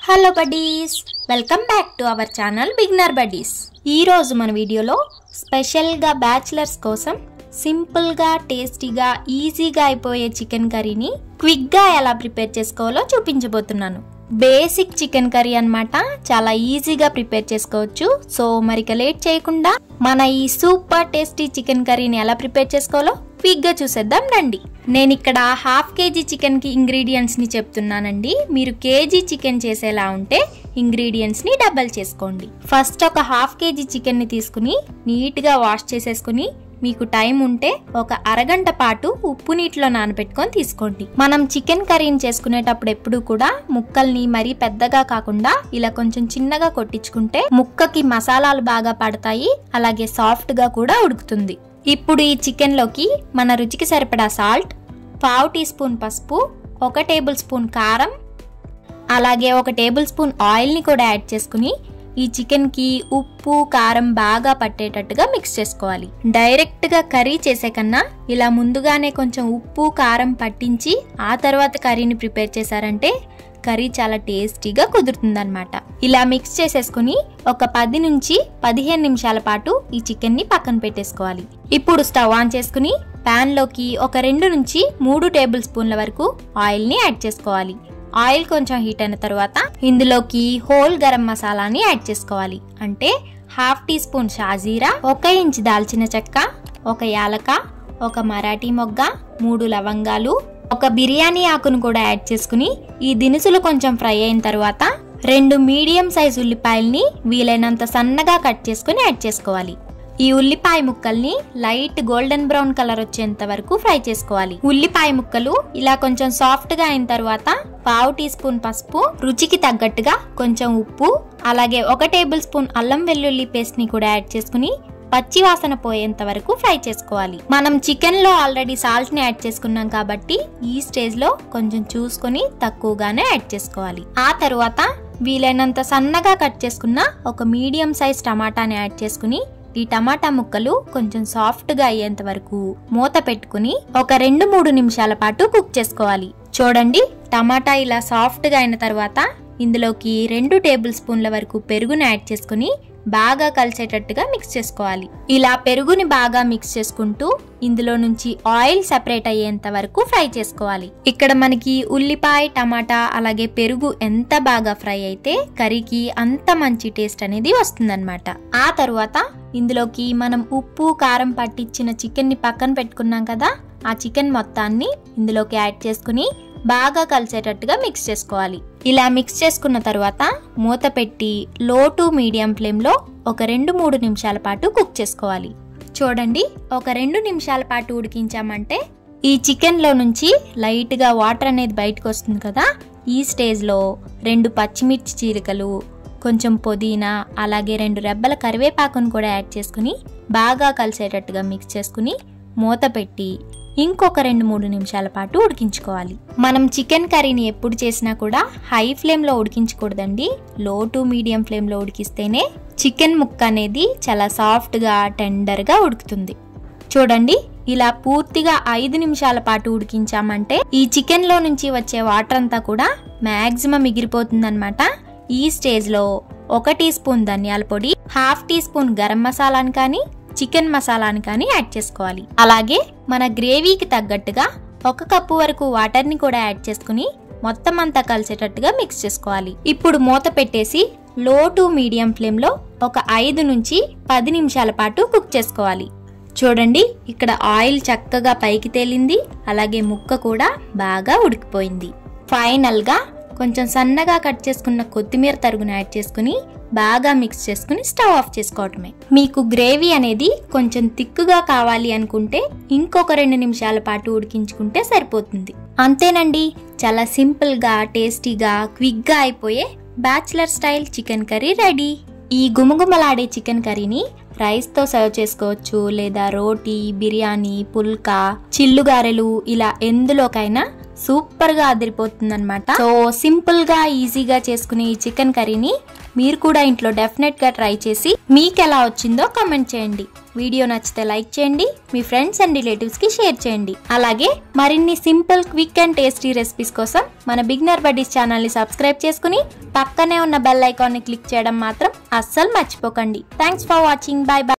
hello buddies welcome back to our channel beginner buddies ఈ రోజు మన వీడియోలో స్పెషల్గా బ్యాచిలర్స్ కోసం సింపుల్గా టేస్టీగా ఈజీగా అయిపోయే చికెన్ కర్రీని క్విక్గా ఎలా ప్రిపేర్ చేసుకోవాలో చూపించబోతున్నాను బేసిక్ చికెన్ కర్రీ అన్నమాట చాలా ఈజీగా ప్రిపేర్ చేసుకోవచ్చు సో మరిక లేట్ చేయకుండా మన ఈ సూపర్ టేస్టీ చికెన్ కర్రీని ఎలా ప్రిపేర్ చేసుకోవాలో క్విక్గా చూసేద్దాం రండి నేను ఇక్కడ హాఫ్ కేజీ చికెన్కి ఇంగ్రీడియంట్స్ని చెప్తున్నానండి మీరు కేజీ చికెన్ చేసేలా ఉంటే ఇంగ్రీడియంట్స్ని డబల్ చేసుకోండి ఫస్ట్ ఒక హాఫ్ కేజీ చికెన్ని తీసుకుని నీట్గా వాష్ చేసేసుకుని మీకు టైం ఉంటే ఒక అరగంట పాటు ఉప్పు నీటిలో నానబెట్టుకొని తీసుకోండి మనం చికెన్ కర్రీని చేసుకునేటప్పుడు ఎప్పుడు కూడా ముక్కల్ని మరీ పెద్దగా కాకుండా ఇలా కొంచెం చిన్నగా కొట్టించుకుంటే ముక్కకి మసాలాలు బాగా పడతాయి అలాగే సాఫ్ట్ గా కూడా ఉడుకుతుంది ఇప్పుడు ఈ చికెన్ లోకి మన రుచికి సరిపడా సాల్ట్ పావు టీ స్పూన్ పసుపు ఒక టేబుల్ స్పూన్ కారం అలాగే ఒక టేబుల్ స్పూన్ ఆయిల్ని కూడా యాడ్ చేసుకుని ఈ చికెన్కి ఉప్పు కారం బాగా పట్టేటట్టుగా మిక్స్ చేసుకోవాలి డైరెక్ట్గా కర్రీ చేసే కన్నా ఇలా ముందుగానే కొంచెం ఉప్పు కారం పట్టించి ఆ తర్వాత కర్రీని ప్రిపేర్ చేశారంటే కర్రీ చాలా టేస్టీగా కుదురుతుందన్నమాట ఇలా మిక్స్ చేసేసుకుని ఒక పది నుంచి పదిహేను నిమిషాల పాటు ఈ చికెన్ని పక్కన పెట్టేసుకోవాలి ఇప్పుడు స్టవ్ ఆన్ చేసుకుని పాన్ లోకి ఒక రెండు నుంచి మూడు టేబుల్ స్పూన్ల వరకు ఆయిల్ ని యాడ్ చేసుకోవాలి ఆయిల్ కొంచెం హీట్ అయిన తర్వాత ఇందులోకి హోల్ గరం మసాలాని యాడ్ చేసుకోవాలి అంటే హాఫ్ టీ స్పూన్ షాజీరా ఒక ఇంచ్ దాల్చిన చెక్క ఒక యాలక ఒక మరాఠీ మొగ్గ మూడు లవంగాలు ఒక బిర్యానీ ఆకును కూడా యాడ్ చేసుకుని ఈ దినుసులు కొంచెం ఫ్రై అయిన తర్వాత రెండు మీడియం సైజ్ ఉల్లిపాయల్ని వీలైనంత సన్నగా కట్ చేసుకుని యాడ్ చేసుకోవాలి ఈ ఉల్లిపాయ ముక్కల్ని లైట్ గోల్డెన్ బ్రౌన్ కలర్ వచ్చేంత వరకు ఫ్రై చేసుకోవాలి ఉల్లిపాయ ముక్కలు ఇలా కొంచెం సాఫ్ట్ గా అయిన తర్వాత పావు టీ స్పూన్ పసుపు రుచికి తగ్గట్టుగా కొంచెం ఉప్పు అలాగే ఒక టేబుల్ స్పూన్ అల్లం వెల్లుల్లి పేస్ట్ ని కూడా యాడ్ చేసుకుని పచ్చి వాసన పోయేంత వరకు ఫ్రై చేసుకోవాలి మనం చికెన్ లో ఆల్రెడీ సాల్ట్ ని యాడ్ చేసుకున్నాం కాబట్టి ఈ స్టేజ్ లో కొంచెం చూసుకొని తక్కువగానే యాడ్ చేసుకోవాలి ఆ తర్వాత వీలైనంత సన్నగా కట్ చేసుకున్న ఒక మీడియం సైజ్ టమాటాని యాడ్ చేసుకుని ఈ టమాటా ముక్కలు కొంచెం సాఫ్ట్ గా అయ్యేంత వరకు మూత పెట్టుకుని ఒక రెండు మూడు నిమిషాల పాటు కుక్ చేసుకోవాలి చూడండి టమాటా ఇలా సాఫ్ట్ గా అయిన తర్వాత ఇందులోకి రెండు టేబుల్ స్పూన్ల వరకు పెరుగుని యాడ్ చేసుకుని బాగా కలిసేటట్టుగా మిక్స్ చేసుకోవాలి ఇలా పెరుగుని బాగా మిక్స్ చేసుకుంటూ ఇందులో నుంచి ఆయిల్ సెపరేట్ అయ్యేంత వరకు ఫ్రై చేసుకోవాలి ఇక్కడ మనకి ఉల్లిపాయ టమాటా అలాగే పెరుగు ఎంత బాగా ఫ్రై అయితే కర్రీకి అంత మంచి టేస్ట్ అనేది వస్తుందన్నమాట ఆ తర్వాత ఇందులోకి మనం ఉప్పు కారం పట్టించిన చికెన్ ని పక్కన పెట్టుకున్నాం కదా ఆ చికెన్ మొత్తాన్ని ఇందులోకి యాడ్ చేసుకుని బాగా కలిసేటట్టుగా మిక్స్ చేసుకోవాలి ఇలా మిక్స్ చేసుకున్న తర్వాత మూత పెట్టి లో టు మీడియం ఫ్లేమ్లో ఒక రెండు మూడు నిమిషాల పాటు కుక్ చేసుకోవాలి చూడండి ఒక రెండు నిమిషాల పాటు ఉడికించామంటే ఈ చికెన్లో నుంచి లైట్గా వాటర్ అనేది బయటకు వస్తుంది కదా ఈ స్టేజ్లో రెండు పచ్చిమిర్చి చీలికలు కొంచెం పుదీనా అలాగే రెండు రెబ్బల కరివేపాకును కూడా యాడ్ చేసుకుని బాగా కలిసేటట్టుగా మిక్స్ చేసుకుని మూత పెట్టి ఇంకొక రెండు మూడు నిమిషాల పాటు ఉడికించుకోవాలి మనం చికెన్ కర్రీని ఎప్పుడు చేసినా కూడా హై ఫ్లేమ్లో ఉడికించకూడదండి లో టు మీడియం ఫ్లేమ్లో ఉడికిస్తేనే చికెన్ ముక్క అనేది చాలా సాఫ్ట్గా టెండర్గా ఉడుకుతుంది చూడండి ఇలా పూర్తిగా ఐదు నిమిషాల పాటు ఉడికించామంటే ఈ చికెన్ లో నుంచి వచ్చే వాటర్ అంతా కూడా మాక్సిమం మిగిలిపోతుందన్నమాట ఈ స్టేజ్ లో ఒక టీ స్పూన్ ధనియాల పొడి హాఫ్ టీ స్పూన్ గరం మసాలాని కానీ చికెన్ మసాలాని కానీ యాడ్ చేసుకోవాలి అలాగే మన గ్రేవీకి తగ్గట్టుగా ఒక కప్పు వరకు వాటర్ ని కూడా యాడ్ చేసుకుని మొత్తం అంతా కలిసేటట్టుగా మిక్స్ చేసుకోవాలి ఇప్పుడు మూత పెట్టేసి లో టు మీడియం ఫ్లేమ్ లో ఒక ఐదు నుంచి పది నిమిషాల పాటు కుక్ చేసుకోవాలి చూడండి ఇక్కడ ఆయిల్ చక్కగా పైకి తేలింది అలాగే ముక్క కూడా బాగా ఉడికిపోయింది ఫైనల్గా కొంచెం సన్నగా కట్ చేసుకున్న కొత్తిమీర తరుగును యాడ్ చేసుకుని బాగా మిక్స్ చేసుకుని స్టవ్ ఆఫ్ చేసుకోవటమే మీకు గ్రేవీ అనేది కొంచెం తిక్కుగా కావాలి అనుకుంటే ఇంకొక రెండు నిమిషాల పాటు ఉడికించుకుంటే సరిపోతుంది అంతేనండి చాలా సింపుల్గా టేస్టీగా క్విక్గా అయిపోయే bachelor style chicken curry ready ఈ గుమగుమలాడే చికెన్ కర్రీని రైస్తో సర్వ్ చేసుకోవచ్చు లేదా రోటీ బిర్యానీ పుల్కా చిల్లుగారెలు ఇలా ఎందులోకైనా సూపర్ గా అదిరిపోతుంది అనమాట సో సింపుల్ గా ఈజీగా చేసుకునే ఈ చికెన్ కర్రీని మీరు కూడా ఇంట్లో డెఫినెట్ గా ట్రై చేసి మీకు ఎలా వచ్చిందో కామెంట్ చేయండి వీడియో నచ్చితే లైక్ చేయండి మీ ఫ్రెండ్స్ అండ్ రిలేటివ్స్ కి షేర్ చేయండి అలాగే మరిన్ని simple quick and tasty recipes కోసం మన బిగ్నర్ బడ్డీస్ ఛానల్ ని సబ్స్క్రైబ్ చేసుకుని పక్కనే ఉన్న బెల్ ఐకాన్ ని క్లిక్ చేయడం మాత్రం అస్సలు మర్చిపోకండి thanks for watching bye by